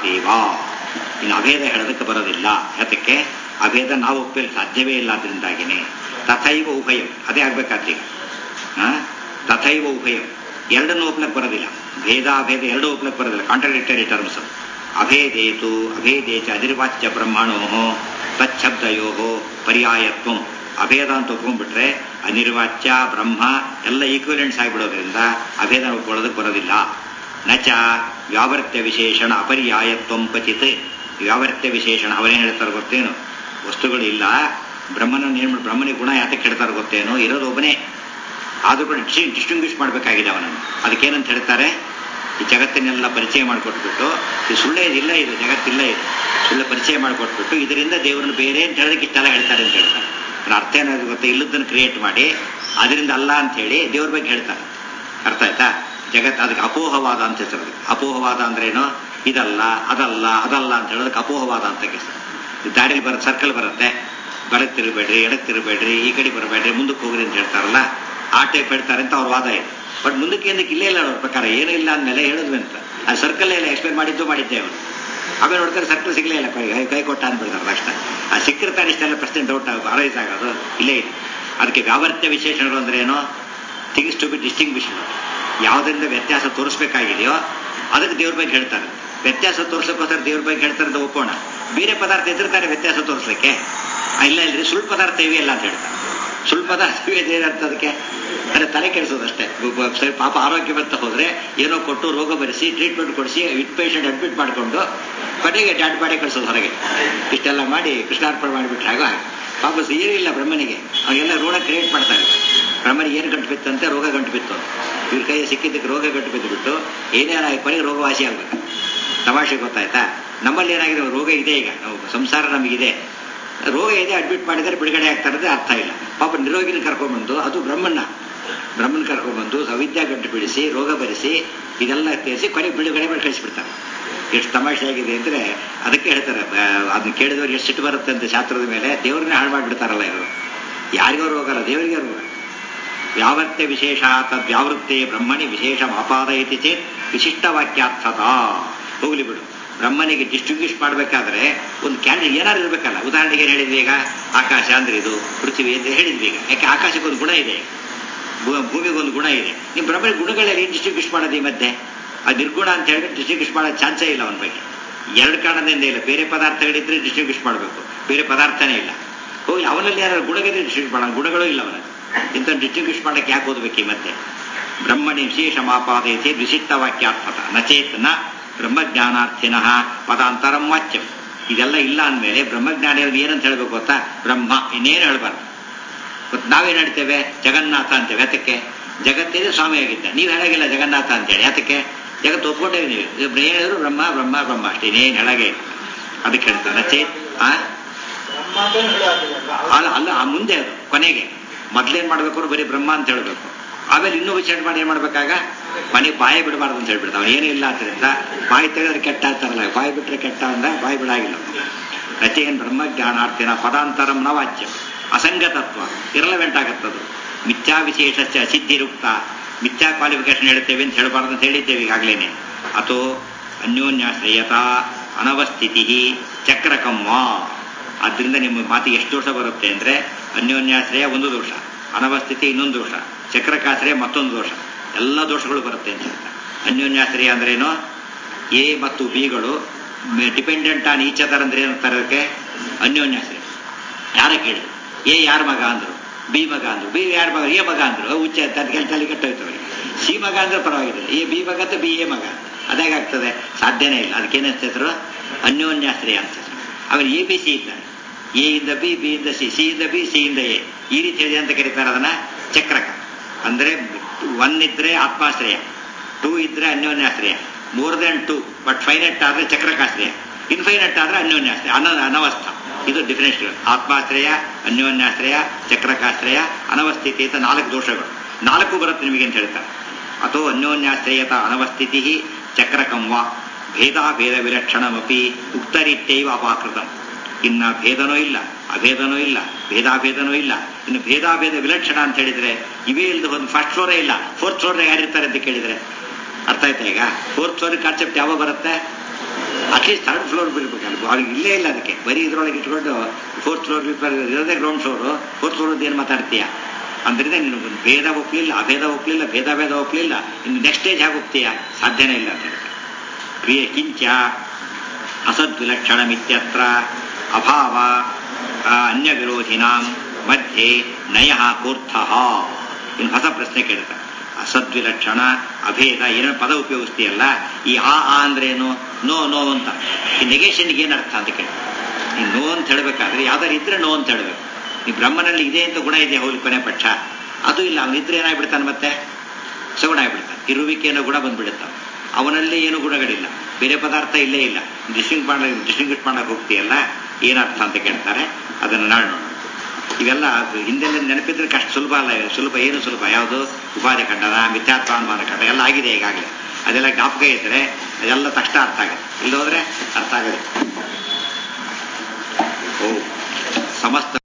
ದೇವಾ ಇನ್ನು ಅಭೇದ ಹೇಳೋದಕ್ಕೆ ಬರೋದಿಲ್ಲ ಯಾತಕ್ಕೆ ಅಭೇದ ನಾವು ಒಪ್ಪಲು ಸಾಧ್ಯವೇ ಇಲ್ಲ ಅದರಿಂದಾಗಿನೇ ತಥೈವ ಉಭಯಂ ಅದೇ ಆಗ್ಬೇಕಾದ್ರೆ ಆ? ತಥೈವ ಉಭಯಂ ಎರಡನ್ನು ಒಪ್ಲಕ್ಕೆ ಬರೋದಿಲ್ಲ ಭೇದ ಅಭೇದ ಎರಡು ಒಪ್ಲಕ್ಕೆ ಬರೋದಿಲ್ಲ ಕಾಂಟ್ರಡಿಕ್ಟರಿ ಟರ್ಮ್ಸ್ ಅಭೇದೇತು ಅಭೇದೇಚ ಅನಿರ್ವಾಚ್ಯ ಬ್ರಹ್ಮಣೋ ತಚ್ಛಬ್ದಯೋ ಪರ್ಯಾಯತ್ವಂ ಅಭೇದ ಅಂತ ಒಪ್ಕೊಂಡ್ಬಿಟ್ರೆ ಅನಿರ್ವಾಚ್ಯ ಬ್ರಹ್ಮ ಎಲ್ಲ ಈಕ್ವಿಲೆಂಟ್ಸ್ ಆಗಿಬಿಡೋದ್ರಿಂದ ಅಭೇದ ಒಪ್ಕೊಳ್ಳೋದಕ್ಕೆ ಬರೋದಿಲ್ಲ ನಚ ವ್ಯಾವರ್ತ್ಯ ವಿಶೇಷಣ ಅಪರ್ಯಾಯತ್ವಂ ಕ್ವಚಿತ್ ವ್ಯಾವರ್ತ್ಯ ವಿಶೇಷಣ ಅವರೇನು ಹೇಳ್ತಾರೆ ಗೊತ್ತೇನು ವಸ್ತುಗಳು ಇಲ್ಲ ಬ್ರಹ್ಮನ ಏನ್ ಮಾಡ್- ಬ್ರಹ್ಮನಿಗೆ ಗುಣ ಯಾತಕ್ಕೆ ಹೇಳ್ತಾರೆ ಗೊತ್ತೇನು ಇರೋದು ಒಬ್ಬನೇ ಆದ್ರೂ ಕೂಡ ಡಿಸ್ಟಿಂಗ್ವಿಷ್ ಮಾಡಬೇಕಾಗಿದೆ ಅವನನ್ನು ಅದಕ್ಕೇನಂತ ಹೇಳ್ತಾರೆ ಈ ಜಗತ್ತಿನೆಲ್ಲ ಪರಿಚಯ ಮಾಡಿಕೊಟ್ಬಿಟ್ಟು ಈ ಸುಳ್ಳೇ ಇಲ್ಲ ಇದು ಜಗತ್ತಿಲ್ಲ ಇದು ಸುಳ್ಳು ಪರಿಚಯ ಮಾಡಿಕೊಟ್ಬಿಟ್ಟು ಇದರಿಂದ ದೇವರನ್ನು ಬೇರೆ ಅಂತ ಹೇಳೋದಕ್ಕೆ ಇಷ್ಟೆಲ್ಲ ಹೇಳ್ತಾರೆ ಅಂತ ಹೇಳ್ತಾರೆ ಅದ್ರ ಅರ್ಥ ಏನಾದ್ರು ಗೊತ್ತಾ ಇಲ್ಲದನ್ನು ಕ್ರಿಯೇಟ್ ಮಾಡಿ ಅದರಿಂದ ಅಲ್ಲ ಅಂತ ಹೇಳಿ ದೇವ್ರ ಬಗ್ಗೆ ಹೇಳ್ತಾರೆ ಅರ್ಥ ಆಯ್ತಾ ಜಗತ್ ಅದಕ್ಕೆ ಅಪೋಹವಾದ ಅಂತ ಹೆಸರು ಅದಕ್ಕೆ. ಅಪೋಹವಾದ ಅಂದ್ರೇನು ಇದಲ್ಲ ಅದಲ್ಲ ಅದಲ್ಲ ಅಂತ ಹೇಳೋದಕ್ಕೆ ಅಪೋಹವಾದ ಅಂತ ಹೆಸರು ಈ ದಾರಿಲಿ ಬರುತ್ತೆ ಸರ್ಕಲ್ ಬರುತ್ತೆ ಬಲಕ್ಕೆ ತಿರುಗಬೇಡ್ರಿ ಎಡಕ್ಕೆ ತಿರುಗಬೇಡ್ರಿ ಈ ಕಡೆ ಬರಬೇಡ್ರಿ ಮುಂದಕ್ಕೆ ಹೋಗ್ರಿ ಅಂತ ಹೇಳ್ತಾರಲ್ಲ ಆ ಟೈಪ್ ಹೇಳ್ತಾರೆ ಅಂತ ಅವ್ರ ವಾದ ಇದೆ ಬಟ್ ಮುಂದಕ್ಕೆ ಏನಕ್ಕೆ ಇಲ್ಲೇ ಇಲ್ಲ ಅವ್ರ ಪ್ರಕಾರ ಏನೂ ಇಲ್ಲ ಅಂದಮೇಲೆ ಹೇಳಿದ್ವಿ ಅಂತ ಆ ಸರ್ಕಲ್ ಎಲ್ಲ ಎಕ್ಸ್ಪ್ಲೇನ್ ಮಾಡಿದ್ದು ಮಾಡಿದ್ದೆ ಅವರು ಆಮೇಲೆ ನೋಡ್ತಾರೆ ಸರ್ಕಲ್ ಸಿಗ್ಲೇ ಇಲ್ಲ ಕೈ ಕೈ ಕೊಟ್ಟ ಅಂದ್ಬಿಡ್ತಾರೆ ತಕ್ಷಣ ಆ ಸಿಕ್ಕಿರ್ತಾರೆ ಇಷ್ಟೆಲ್ಲ ಪ್ರಶ್ನೆ ಡೌಟ್ ಆಗೋದು ಅರೈಸ್ ಆಗೋದು ಇಲ್ಲೇ ಇದೆ ಅದಕ್ಕೆ ವ್ಯಾವರ್ತ್ಯ ವಿಶೇಷಣಗಳು ಅಂದ್ರೆ ಏನು ಥಿಂಗ್ಸ್ ಟು ಬಿ ಡಿಸ್ಟಿಂಗ್ವಿಶ್ ಯಾವುದರಿಂದ ವ್ಯತ್ಯಾಸ ತೋರಿಸ್ಬೇಕಾಗಿದೆಯೋ ಅದಕ್ಕೆ ದೇವ್ರ ಬಗ್ಗೆ ಹೇಳ್ತಾರೆ ವ್ಯತ್ಯಾಸ ತೋರಿಸೋಕ್ಕೋಸ್ಕರ ದೇವ್ರ ಬಗ್ಗೆ ಹೇಳ್ತಾರೆ ಅಂತ ಒಪ್ಪೋಣ ಬೇರೆ ಪದಾರ್ಥ ಇದ್ದಿರ್ತಾರೆ ವ್ಯತ್ಯಾಸ ತೋರಿಸ್ಲಿಕ್ಕೆ ಆ, ಇಲ್ಲ ಇಲ್ರಿ ಸುಳ್ಳು ಪದಾರ್ಥ ಇವೆ ಇಲ್ಲ ಅಂತ ಹೇಳ್ತಾರೆ ಸುಳ್ಳು ಪದಾರ್ಥ ಇವೆ ಏನಂತ ಅದಕ್ಕೆ ಅಂದ್ರೆ ತಲೆ ಕೆಡಿಸೋದು ಅಷ್ಟೇ ಬ- ಬ- ಸರಿ ಪಾಪ ಆರೋಗ್ಯ ಬಂತ ಹೋದ್ರೆ ಏನೋ ಕೊಟ್ಟು ರೋಗ ಬರೆಸಿ ಟ್ರೀಟ್ಮೆಂಟ್ ಕೊಡಿಸಿ ಇಟ್ ಪೇಷಂಟ್ ಅಡ್ಮಿಟ್ ಮಾಡಿಕೊಂಡು ಕಡೆಗೆ ಡ್ಯಾಡ್ ಬಾಡಿ ಕಳಿಸೋದು ಹೊರಗೆ ಇಷ್ಟೆಲ್ಲ ಮಾಡಿ ಕೃಷ್ಣಾರ್ಪಣೆ ಮಾಡಿಬಿಟ್ರೆ ಆಗ ಪಾಪ ಏನಿಲ್ಲ ಬ್ರಹ್ಮನಿಗೆ ಅವೆಲ್ಲ ರೋಗ ಕ್ರಿಯೇಟ್ ಮಾಡ್ತಾರೆ ಬ್ರಹ್ಮನಿಗೆ ಏನು ಗಂಟು ಬಿತ್ತಂತೆ ರೋಗ ಗಂಟು ಬಿತ್ತು ಇವ್ರ ಕೈ ಸಿಕ್ಕಿದ್ದಕ್ಕೆ ರೋಗ ಗಂಟು ಬಿದ್ದು ಬಿಟ್ಟು ಏನೇನಾಗಿ ಕೊನೆಗೆ ರೋಗ ವಾಸಿ ಆಗ್ಬೇಕು ತಮಾಷೆ ಗೊತ್ತಾಯ್ತಾ ನಮ್ಮಲ್ಲಿ ಏನಾಗಿದೆ ರೋಗ ಇದೆ ಈಗ ನಾವು ಸಂಸಾರ ನಮಗಿದೆ ರೋಗ ಇದೆ ಅಡ್ಮಿಟ್ ಮಾಡಿದರೆ ಬಿಡುಗಡೆ ಆಗ್ತಾರದೆ ಅರ್ಥ ಇಲ್ಲ ಪಾಪ ನಿರೋಗಿನ ಕರ್ಕೊಂಡ್ಬಂದು ಅದು ಬ್ರಹ್ಮಣ್ಣ ಬ್ರಹ್ಮನ್ ಕರ್ಕೊಂಡ್ಬಂದು ಅವಿದ್ಯಾ ಗಂಟು ಬಿಡಿಸಿ ರೋಗ ಬರೆಸಿ ಇದೆಲ್ಲ ತಿಳಿಸಿ ಕೊನೆಗೆ ಬಿಡುಗಡೆ ಮಾಡಿ ಕಳಿಸ್ಬಿಡ್ತಾರೆ ಎಷ್ಟು ತಮಾಷೆ ಆಗಿದೆ ಅಂದ್ರೆ ಅದಕ್ಕೆ ಹೇಳ್ತಾರೆ ಬ- ಅದನ್ನ ಕೇಳಿದವ್ರಿಗೆ ಎಷ್ಟು ಸಿಟ್ಟು ಬರುತ್ತೆ ಅಂತ ಶಾಸ್ತ್ರದ ಮೇಲೆ ದೇವ್ರನ್ನೇ ಹಾಳು ಮಾಡಿಬಿಡ್ತಾರಲ್ಲ ಇವರು ಯಾರಿಗೋ ರೋಗ ಅಲ್ಲ ದೇವರಿಗೆ ರೋಗ ವ್ಯಾವರ್ತ್ಯ ವಿಶೇಷ ತದ್ವ್ಯಾವೃತ್ತೆ ಬ್ರಹ್ಮಣಿ ವಿಶೇಷ ಆಪಾದಯತಿ ಚೇತ್ ವಿಶಿಷ್ಟ ವಾಕ್ಯಾರ್ಥತ ಹೋಗ್ಲಿ ಬಿಡು ಬ್ರಹ್ಮನಿಗೆ ಡಿಸ್ಟಿಂಗ್ವಿಷ್ ಮಾಡಬೇಕಾದ್ರೆ ಒಂದು ಕ್ಯಾನ್ ಏನಾದ್ರು ಇರಬೇಕಲ್ಲ ಉದಾಹರಣೆಗೆ ಏನ್ ಹೇಳಿದ್ವಿ ಈಗ ಆಕಾಶ ಅಂದ್ರೆ ಇದು ಪೃಥ್ವಿ ಅಂತ ಹೇಳಿದ್ವಿ ಈಗ ಯಾಕೆ ಆಕಾಶಕ್ಕೆ ಒಂದು ಗುಣ ಇದೆ ಭೂ- ಭೂಮಿಗೆ ಒಂದು ಗುಣ ಇದೆ ನೀವು ಬ್ರಹ್ಮನ ಗುಣಗಳಲ್ಲಿ ಡಿಸ್ಟಿಂಗ್ವಿಷ್ ಮಾಡೋದು ಈ ಮಧ್ಯೆ ಆ ನಿರ್ಗುಣ ಅಂತ ಹೇಳಿದ್ರೆ ಡಿಸ್ಟಿಂಗ್ವಿಷ್ ಮಾಡೋ ಚಾನ್ಸೇ ಇಲ್ಲ ಅವನ ಬಗ್ಗೆ ಎರಡು ಕಾರಣದಿಂದ ಇಲ್ಲ ಬೇರೆ ಪದಾರ್ಥಗಳಿದ್ರೆ ಡಿಸ್ಟಿಂಗ್ವಿಷ್ ಮಾಡಬೇಕು ಬೇರೆ ಪದಾರ್ಥನೇ ಇಲ್ಲ ಹೋಗಿ ಅವನಲ್ಲಿ ಯಾರು ಗುಣಗಳಿದ್ರೆ ಡಿಸ್ಟಿಂಗ್ವಿಷ್ ಮಾಡೋ ಗುಣಗಳು ಇಲ್ಲ ಅವನಲ್ಲಿ ಇಂಥ ಡಿಸ್ಟಿಂಗ್ವಿಷ್ ಮಾಡಕ್ಕೆ ಯಾಕೆ ಓದಬೇಕು ಈ ಮತ್ತೆ ಬ್ರಹ್ಮಣಿ ವಿಶೇಷ ಮಾಪಾದಯತೆ ವಿಶಿಷ್ಟ ವಾಕ್ಯಾರ್ಥತ ನಚೇತ್ ನ ಬ್ರಹ್ಮಜ್ಞಾನಾರ್ಥಿನಃ ಪದಾಂತರಂ ವಾಚ್ಯಂ ಇದೆಲ್ಲ ಇಲ್ಲ ಅಂದಮೇಲೆ ಬ್ರಹ್ಮಜ್ಞಾನಿ ಏನಂತ ಹೇಳ್ಬೇಕು ಗೊತ್ತಾ ಬ್ರಹ್ಮ ಇನ್ನೇನು ಹೇಳ್ಬಾರ್ದು ಗೊತ್ತ್ ನಾವೇನ್ ಹೇಳ್ತೇವೆ ಜಗನ್ನಾಥ ಅಂತೇವೆ ಯಾತಕ್ಕೆ ಜಗತ್ತಿದೆ ಸ್ವಾಮಿ ಆಗಿದ್ದ ನೀವು ಹೇಳಾಗಿಲ್ಲ ಜಗನ್ನಾಥ ಅಂತೇಳಿ ಯಾತಕ್ಕೆ ಜಗತ್ತು ಒಪ್ಕೊಂಡೇವೆ ನೀವು ಇದು ಏನ್ ಹೇಳಿದ್ರು ಬ್ರಹ್ಮ ಬ್ರಹ್ಮ ಬ್ರಹ್ಮ ಅಷ್ಟೇ ಇನ್ನೇನು ಹೇಳಾಗೆ ಇಲ್ಲ. ಅದಕ್ಕೆ ಹೇಳ್ತಾರೆ ನಚೇತ್ ಆ ಬ್ರಹ್ಮ ಅಂತಾನೆ ಹೇಳೋದಿಲ್ಲ ಅಲ್ಲ ಅಲ್ಲ ಆ ಮುಂದೆ ಅದು ಕೊನೆಗೆ ಮೊದ್ಲೇನ್ ಮಾಡ್ಬೇಕು ಅವ್ರು ಬರೀ ಬ್ರಹ್ಮ ಅಂತ ಹೇಳ್ಬೇಕು ಆಮೇಲೆ ಇನ್ನೂ ವಿಚಾರ ಮಾಡಿ ಏನ್ ಮಾಡ್ಬೇಕಾಗ ಮನೆ ಬಾಯಿ ಬಿಡಬಾರ್ದು ಅಂತ ಹೇಳ್ಬಿಡ್ತಾವ ಏನೂ ಇಲ್ಲ ಆದ್ರಿಂದ ಬಾಯಿ ತೆಗೆದ್ರೆ ಕೆಟ್ಟ ಅಂತಾರಲ್ಲ ಬಾಯಿ ಬಿಟ್ರೆ ಕೆಟ್ಟ ಅಂದ ಬಾಯಿ ಬಿಡಾಗಿಲ್ಲ ರಚೆಯನ್ ಬ್ರಹ್ಮ ಜ್ಞಾನಾರ್ಥಿನ ಪದಾಂತರಂ ನ ವಾಚ್ಯ ಅಸಂಗತತ್ವ ಇರಲವೆಂಟ್ ಆಗತ್ತದು ಮಿಥ್ಯಾ ವಿಶೇಷ ಅಸಿದ್ಧಿರುಕ್ತ ಮಿಥ್ಯಾ ಕ್ವಾಲಿಫಿಕೇಶನ್ ಹೇಳ್ತೇವೆ ಅಂತ ಹೇಳಬಾರ್ದು ಅಂತ ಹೇಳಿದ್ದೇವೆ ಈಗಾಗಲೇನೆ ಅಥೋ ಅನ್ಯೋನ್ಯಾಶ್ರಯತಾ ಅನವಸ್ಥಿತಿ ಚಕ್ರಕಂವ ಆದ್ರಿಂದ ನಿಮ್ಮ ಮಾತಿಗೆ ಎಷ್ಟು ದೋಷ ಬರುತ್ತೆ ಅಂದ್ರೆ ಅನ್ಯೋನ್ಯಾಶ್ರಯ ಒಂದು ದೋಷ ಅನವಸ್ಥಿತಿ ಇನ್ನೊಂದು ದೋಷ ಚಕ್ರಕಾಶ್ರಯ ಮತ್ತೊಂದು ದೋಷ ಎಲ್ಲ ದೋಷಗಳು ಬರುತ್ತೆ ಅಂತ ಹೇಳ್ತಾರೆ ಅನ್ಯೋನ್ಯಾಶ್ರಯ ಅಂದ್ರೇನು ಎ ಮತ್ತು ಬಿಗಳು ಡಿಪೆಂಡೆಂಟ್ ಆನ್ ಈಚ್ ಅದರ್ ಅಂದ್ರೆ ಏನಂತಾರೆ ಅದಕ್ಕೆ ಅನ್ಯೋನ್ಯಾಶ್ರಯ ಯಾರ ಕೇಳಿ ಎ ಯಾರ ಮಗ ಅಂದ್ರು ಬಿ ಮಗ ಅಂದ್ರು ಬಿ ಯಾರ ಮಗ ಎ ಮಗ ಅಂದ್ರು ಅವು ಹುಚ್ಚ ತಲೆ ತಲೆ ಕೆಟ್ಟೋಯ್ತು ಅವರಿಗೆ ಸಿ ಮಗ ಅಂದ್ರೆ ಪರವಾಗಿಲ್ಲ ಎ ಬಿ ಮಗ ಅಂತ ಬಿ ಎ ಮಗ ಅದಾಗಾಗ್ತದೆ ಸಾಧ್ಯನೇ ಇಲ್ಲ ಅದಕ್ಕೇನು ಹೆಸರು ಅನ್ಯೋನ್ಯಾಶ್ರಯ ಅಂತ ಹೆಸರು. ಆಮೇಲೆ ಎ ಬಿ ಸಿ ಇದ್ದಾರೆ ಎ ಇಂದ ಬಿ ಬಿ ಇಂದ ಸಿ ಸಿ ಇಂದ ಬಿ ಸಿ ಇಂದ ಎ ಈ ರೀತಿ ಇದೆ ಅಂತ ಕರೀತಾರೆ ಅದನ್ನ ಚಕ್ರಕ ಅಂದ್ರೆ ಒನ್ ಇದ್ರೆ ಆತ್ಮಾಶ್ರಯ ಟೂ ಇದ್ರೆ ಅನ್ಯೋನ್ಯಾಶ್ರಯ more than two but finite ಆದ್ರೆ ಚಕ್ರಕಾಶ್ರಯ ಇನ್ಫೈನಟ್ ಆದ್ರೆ ಅನ್ಯೋನ್ಯಾಶ್ರಯ ಅನ ಅನವಸ್ಥ ಇದು ಡಿಫಿನೇಷನ್ ಆತ್ಮಾಶ್ರಯ ಅನ್ಯೋನ್ಯಾಶ್ರಯ ಚಕ್ರಕಾಶ್ರಯ ಅನವಸ್ಥಿತಿ ಅಂತ ನಾಲ್ಕು ದೋಷಗಳು ನಾಲ್ಕು ಬರುತ್ತೆ ನಿಮಗೆ ಅಂತ ಹೇಳ್ತಾರೆ ಅಥೋ ಅನ್ಯೋನ್ಯಾಶ್ರಯತ ಅನವಸ್ಥಿತಿ ಚಕ್ರಕಂವ ಭೇದಾಭೇದ ವಿಲಕ್ಷಣಮಪಿ ಉಕ್ತರೀತ್ಯೈವ ಅಪಾಕೃತಂ ಇನ್ನ ಭೇದನೂ ಇಲ್ಲ ಅಭೇದನೂ ಇಲ್ಲ ಭೇದಾಭೇದನೂ ಇಲ್ಲ ಇನ್ನು ಭೇದಾಭೇದ ವಿಲಕ್ಷಣ ಅಂತ ಹೇಳಿದ್ರೆ ಇವೇ ಇಲ್ಲದ ಒಂದು ಫಸ್ಟ್ ಫ್ಲೋರೇ ಇಲ್ಲ ಫೋರ್ತ್ ಫ್ಲೋರ್ ಯಾರಿರ್ತಾರೆ ಅಂತ ಕೇಳಿದ್ರೆ ಅರ್ಥ ಆಯ್ತಾ ಈಗ ಫೋರ್ತ್ ಫ್ಲೋರ್ ಕಾನ್ಸೆಪ್ಟ್ ಯಾವಾಗ ಬರುತ್ತೆ ಅಟ್ಲೀಸ್ಟ್ ಥರ್ಡ್ ಫ್ಲೋರ್ ಬಿಡ್ಬೇಕಲ್ಲ ಅವ್ರಿಗೆ ಇಲ್ಲೇ ಇಲ್ಲ ಅದಕ್ಕೆ ಬರೀ ಇದ್ರೊಳಗೆ ಇಟ್ಕೊಂಡು ಫೋರ್ತ್ ಫ್ಲೋರ್ ಇರೋದೇ ಗ್ರೌಂಡ್ ಫ್ಲೋರು ಫೋರ್ತ್ ಫ್ಲೋರ್ ಏನು ಮಾತಾಡ್ತೀಯ ಅಂದ್ರಿಂದ ನೀನು ಒಂದು ಭೇದ ಒಪ್ಪಲಿಲ್ಲ ಅಭೇದ ಒಪ್ಪಲಿಲ್ಲ ಭೇದ ಭೇದ ಒಪ್ಪಲಿಲ್ಲ ಇನ್ನು ನೆಕ್ಸ್ಟ್ ಸ್ಟೇಜ್ ಹೇಗೆ ಹೋಗ್ತೀಯ ಸಾಧ್ಯನೇ ಇಲ್ಲ ಅಂತ ಹೇಳ್ತಾರೆ ಕ್ರಿಯೆ ಕಿಂಚ ಅಸದ್ವಿಲಕ್ಷಣಮಿತ್ಯತ್ರ ಅಭಾವ ಆ, ಅನ್ಯ ವಿರೋಧಿನಾಂ ಮಧ್ಯೆ ನಯ ಕೂರ್ಥ ಇನ್ನು ಹೊಸ ಪ್ರಶ್ನೆ ಕೇಳ್ತಾರೆ ಅಸದ್ವಿಲಕ್ಷಣ ಅಭೇದ ಏನೋ ಪದ ಉಪಯೋಗಿಸ್ತೀಯಲ್ಲ ಈ ಆ ಆ ಅಂದ್ರೇನು ನೋ ನೋ ಅಂತ ಈ ನೆಗೇಷನ್ಗೆ ಏನು ಅರ್ಥ ಅಂತ ಕೇಳ್ತಾರೆ ಈ ನೋ ಅಂತ ಹೇಳಬೇಕಾದ್ರೆ ಯಾವ್ದಾರು ಇದ್ರೆ ನೋ ಅಂತ ಹೇಳಬೇಕು ಈ ಬ್ರಹ್ಮನಲ್ಲಿ ಇದೆ ಅಂತ ಗುಣ ಇದೆ ಹೋಗ್ಲಿ ಕೊನೆ ಪಕ್ಷ ಅದು ಇಲ್ಲ ಅವನಿದ್ರೆ ಏನಾಗ್ಬಿಡ್ತಾನೆ ಮತ್ತೆ ಸಗುಣ ಆಗ್ಬಿಡ್ತಾನೆ ಇರುವಿಕೆ ಅನ್ನೋ ಗುಣ ಬಂದ್ಬಿಡುತ್ತೆ ಅವನಲ್ಲಿ ಏನು ಗುಣಗಳಿಲ್ಲ ಬೇರೆ ಪದಾರ್ಥ ಇಲ್ಲೇ ಇಲ್ಲ ಡಿಸ್ಟಿಂಗ್ ಮಾಡ ಡಿಸ್ಟಿಂಗ್ವಿಷ್ ಮಾಡಕ್ಕೆ ಹೋಗ್ತೀಯಲ್ಲ ಏನರ್ಥ ಅಂತ ಕೇಳ್ತಾರೆ ಅದನ್ನು ನಾಳೆ ನೋಡೋಣ ಇವೆಲ್ಲ ಅದು ಹಿಂದೆಲ್ಲ ನೆನಪಿದ್ರೆ ಕಷ್ಟ ಸುಲಭ ಅಲ್ಲ ಇವು. ಸುಲಭ ಏನು ಸುಲಭ ಯಾವುದು ಉಪಾಧಿ ಖಂಡನ ಮಿಥ್ಯಾತ್ವಾನುಮಾನ ಖಂಡ ಎಲ್ಲ ಆಗಿದೆ ಈಗಾಗಲೇ ಅದೆಲ್ಲ ಜ್ಞಾಪಕ ಇದ್ರೆ ಅದೆಲ್ಲ ತಕ್ಷಣ ಅರ್ಥ ಆಗುತ್ತೆ ಇಲ್ಲೋದ್ರೆ ಅರ್ಥ ಆಗೋದು ಓ ಸಮಸ್ತ